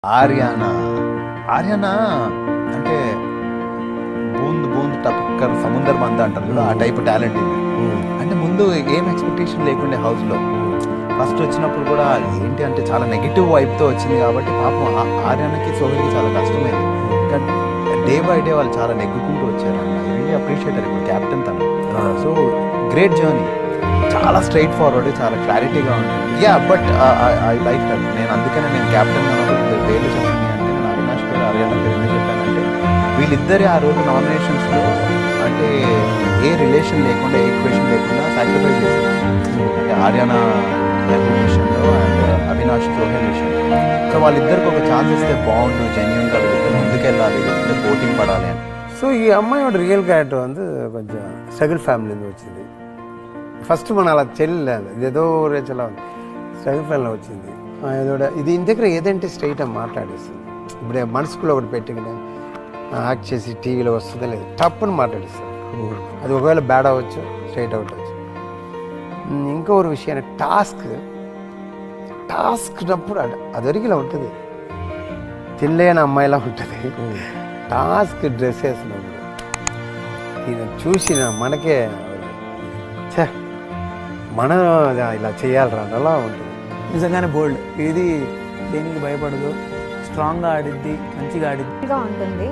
ఆర్యానా ఆర్యానా అంటే బూంద్ బూంద్ టపక్కర్ సముందర్ మంద అంటారు చూడు, ఆ టైప్ టాలెంట్ ఇది అంటే ముందు ఏం ఎక్స్పెక్టేషన్ లేకుండే హౌస్లో ఫస్ట్ వచ్చినప్పుడు కూడా ఏంటి అంటే చాలా నెగిటివ్ వైబ్తో వచ్చింది కాబట్టి పాపం ఆ- ఆర్యానకి సోహెల్కి చాలా కష్టమైంది కానీ డే బై డే వాళ్ళు చాలా నెగ్గుకుంటూ వచ్చారు ఐ రియలీ అప్రిషియేటర్ ఇప్పుడు క్యాప్టెన్ తను సో గ్రేట్ జర్నీ చాలా స్ట్రైట్ ఫార్వర్డ్ చాలా క్లారిటీగా ఉంటుంది yeah but I like that నేను అందుకనే నేను క్యాప్టెన్ అన్నప్పుడు పేర్లు చెప్పండి అంటే నేను అవినాష్ పేరు ఆర్యానా పేరు ఎందుకు చెప్పానంటే వీళ్ళిద్దరే ఆ రోజు నామినేషన్స్లో అంటే ఏ రిలేషన్ లేకుండా ఏ ఈక్వేషన్ లేకుండా సాక్రిఫైస్ చేశారు అంటే ఆర్యానా మెహబూబ్ విషయంలో అండ్ అవినాష్ జోహెల్ విషయంలో సో వాళ్ళిద్దరికి ఒక ఛాన్స్ ఇస్తే బాగుండు జెన్యున్గా వీళ్ళిద్దరు ముందుకెళ్ళాలి వీళ్ళిద్దరు పోటీంగ్ పడాలి అని సో ఈ అమ్మాయిயோட రియల్ క్యారెక్టర్ வந்து కొంచెం స్ట్రగుల్ ఫ్యామిలీలో వచ్చింది ఫస్ట్ మన అలా చెల్లెలేదు ఇదేదో రేచలా ఉంది స్ట్రగుల్ ఫ్యామిలీలో వచ్చింది ఆ, ఇదోడ ఇది ఇంటి దగ్గర ఏదంటే స్ట్రైట్ అని మాట్లాడేస్తుంది ఇప్పుడు మనసుకులో ఒకటి పెట్టుకుని యాక్ట్ చేసి టీవీలో వస్తుందో లేదు టప్పుని మాట్లాడిస్తారు అది ఒకవేళ బ్యాడ్ అవ్వచ్చు స్ట్రైట్ అవుట్ అవ్వచ్చు ఉమ్, ఇంకో ఒక విషయం టాస్క్ టాస్క్ అప్పుడు అదొరికి ఇలా ఉంటుంది తినలేని అమ్మాయిలా ఉంటుంది టాస్క్ డ్రెస్ వేసినప్పుడు ఈయన చూసిన మనకే ఛే మనం ఇలా చేయాలిరా అలా ఉంటుంది నిజంగానే బోల్డ్ ఇది దేనికి భయపడదు స్ట్రాంగ్గా ఆడిద్ది మంచిగా ఆడిద్ది గా ఉంటుంది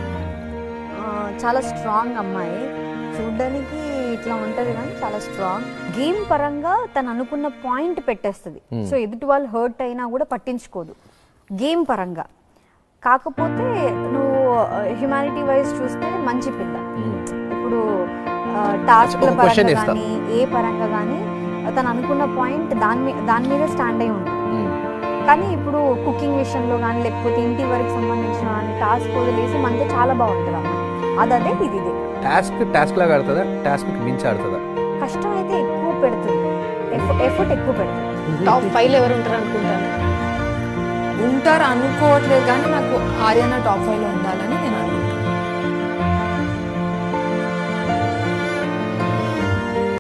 ఆ, చాలా స్ట్రాంగ్ అమ్మాయి చూడ్డానికి ఇట్లా ఉంటది కానీ చాలా స్ట్రాంగ్ గేమ్ పరంగా తను అనుకున్న పాయింట్ పెట్టేస్తుంది సో ఎదుటి వాళ్ళు హర్ట్ అయినా కూడా పట్టించుకోదు గేమ్ పరంగా కాకపోతే నువ్వు హ్యుమానిటీ వైజ్ చూస్తే మంచి పిల్ల ఇప్పుడు టాస్క్ ఒక question పరంగా ఇస్తా. కానీ ఏ పరంగా కానీ తను అనుకున్న పాయింట్ దాని మీద దాని మీద స్టాండ్ అయి ఉంటుంది కానీ ఇప్పుడు కుకింగ్ విషయంలో కానీ లేకపోతే ఇంటి వరకు సంబంధించిన కానీ టాస్క్ వదిలేసి మనతో చాలా బాగుంటుంది అమ్మాయి అది అదే ఇది ఇదే టాస్క్ టాస్క్ లాగా ఆడుతుందా టాస్క్ మించి ఆడుతుందా కష్టం అయితే ఎక్కువ పెడుతుంది ఎఫర్ట్ ఎక్కువ పెడుతుంది టాప్ ఫైవ్ ఎవరు ఉంటారు అనుకుంటాను ఉంటారు అనుకోవట్లేదు కానీ నాకు ఆర్యానా టాప్ ఫైవ్ లో ఉండాలని నేను అనుకుంటున్నాను